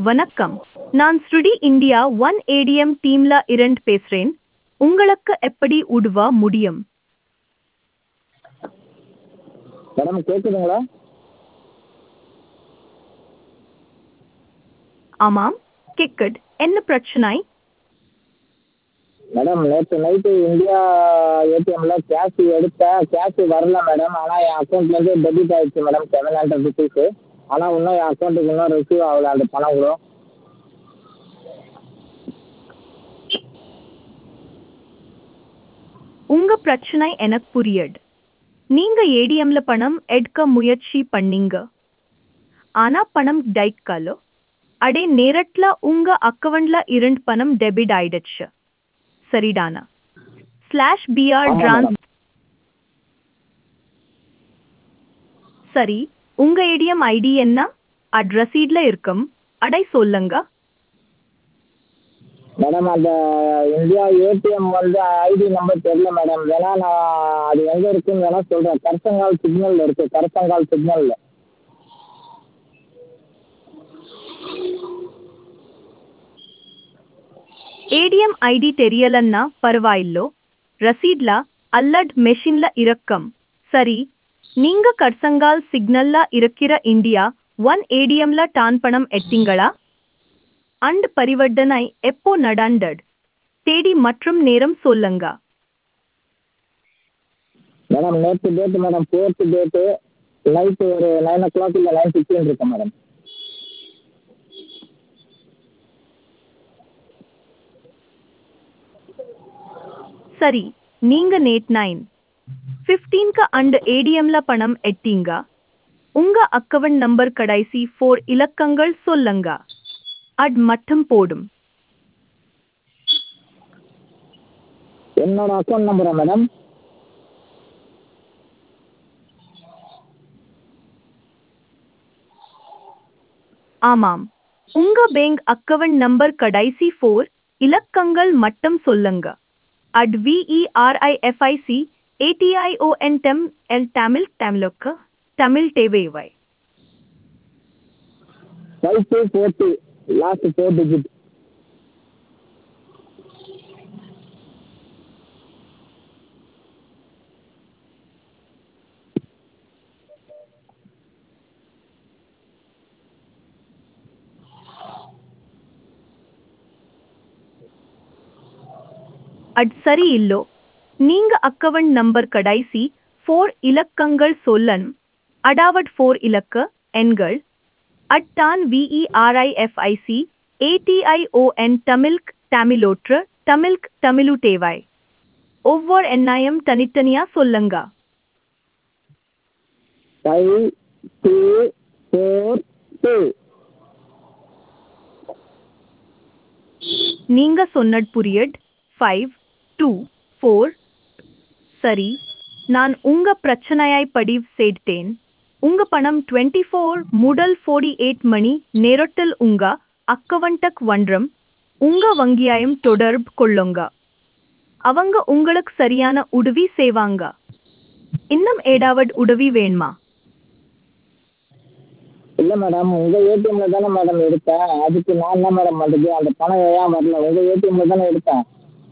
வணக்கம் நான் ஸ்ருடி இந்தியா ஒன் ஏடிஎம் டீம்ல இருந்து பேசுறேன் உங்களுக்கு எப்படி உதவ முடியும் மேடம் கேட்குதுங்களா ஆமாம் கேக்குது என்ன பிரச்சனை மேடம் நேற்று நைட்டு இந்தியா ஏடிஎம்ல கேஷ் எடுத்தேன் கேஷ் வரல மேடம் ஆனால் என் அக்கௌண்ட்லேருந்து டெபிட் ஆயிடுச்சு மேடம் செவன் ஹண்ட்ரட் ருபீஸு ஆனால் இன்னும் என் அக்கௌண்ட்டுக்கு இன்னும் ரிசீவ் ஆகல அந்த பணம் கூட உங்க பிரச்சனை எனக்கு புரியுது நீங்க ஏடிஎம்ல பணம் எடுக்க முயற்சி பண்ணீங்க ஆனா பணம் டைக்கல அடே நேரட்ல உங்க அக்கவுண்ட்ல இருந்து பணம் டெபிட் ஆயிடுச்சு சரிடானா ஸ்லாஷ் பிஆர் ஆமா, டிரான்ஸ் madam. சரி உங்க ஏடிஎம் ஐடி என்ன அட் ரசீட்ல இருக்கும் அடை சொல்லுங்க மேடம் அந்த இந்தியா ஏடிஎம் வந்து ஐடி நம்பர் தெரியல மேடம் வேணா நான் அது எங்கே இருக்குன்னு வேணா சொல்கிறேன் கரசங்கால் சிக்னலில் இருக்குது கரசங்கால் சிக்னலில் ஏடிஎம் ஐடி தெரியலன்னா பரவாயில்லோ ரசீட்ல அல்லட் மெஷின்ல இறக்கம் சரி நீங்க கர்சங்கால் சிக்னல்ல இருக்கிற இந்தியா ஒன் ஏடிஎம்ல டான் பணம் எட்டிங்களா அண்ட் பரிவர்த்தனை எப்போ நடந்தது தேதி மற்றும் நேரம் சொல்லுங்க மேடம் நேற்று date madam fourth date night ஒரு நைன் ஓ கிளாக் இல்லை நைன் ஃபிஃப்டின் இருக்கு மேடம் சரி நீங்க நேட் நைன் ஃபிஃப்டீன்க்கு அண்ட் ஏடிஎம்ல பணம் எட்டீங்க உங்க அக்கவுண்ட் நம்பர் கடைசி ஃபோர் இலக்கங்கள் சொல்லுங்க அட் மட்டும் போடும் என்னோட அக்கௌண்ட் நம்பரா மேடம் ஆமாம் உங்க பேங்க் அக்கவுண்ட் நம்பர் கடைசி ஃபோர் இலக்கங்கள் மட்டும் சொல்லுங்க அட் விஇஆர்ஐஎஃப்ஐசி ஏடிஐஓஎன் டெம் எல் தமிழ் தமிழுக்கு தமிழ் தேவைவை five two four two last four digit அட் சரி இல்லோ நீங்க அக்கவுண்ட் நம்பர் கடைசி ஃபோர் இலக்கங்கள் சொல்லணும் அடாவட் ஃபோர் இலக்க எண்கள் அட்டான் விஇஆர்ஐஎஃப்ஐசி ஏடிஐஓஎன் தமிழ்க் தமிழோற்று தமிழ்க் தமிழு தேவாய் ஒவ்வொரு எண்ணாயம் தனித்தனியா சொல்லுங்க ஃபைவ் டூ ஃபோர் டூ நீங்க சொன்னது புரியட் ஃபைவ் டூ ஃபோர் சரி நான் உங்க பிரச்சனையாய் பதிவு செய்தேன் உங்க பணம் டுவெண்ட்டி ஃபோர் முதல் ஃபோர்டி எயிட் மணி நேரத்தில் உங்க அக்கவுண்டக் வன்றம் உங்க வங்கியாயம் தொடர்பு கொள்ளுங்க அவங்க உங்களுக்கு சரியான உதவி செய்வாங்க இன்னும் ஏதாவது உதவி வேணுமா இல்லை மேடம் உங்கள் ஏடிஎம்மில் தானே மேடம் எடுத்தேன் அதுக்கு நான் என்ன மேடம் பண்ணுறது அந்த பணம் ஏன் வரல உங்கள் ஏடிஎம்மில் தானே எடுத்தேன்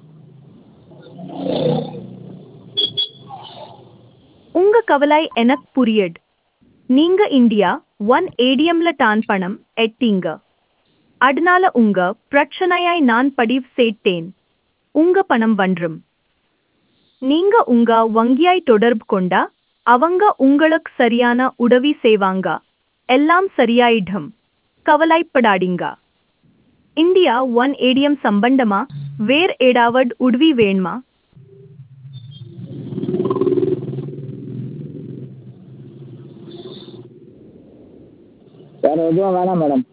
உங்க கவலை எனக்கு புரியுது நீங்க இந்தியா ஒன் ஏடிஎம்ல டான் பணம் எட்டீங்க அதனால உங்க பிரச்சனையாய் நான் பதிவு செய்தேன் உங்க பணம் வன்றும் நீங்க உங்க வங்கியாய் தொடர்பு கொண்டா அவங்க உங்களுக்கு சரியான உதவி செய்வாங்க எல்லாம் சரியாயிடும் கவலைப்படாதீங்க இந்தியா ஒன் ஏடிஎம் சம்பந்தமா வேற ஏதாவது உதவி வேணுமா வேறு எதுவும் வேணாம் மேடம்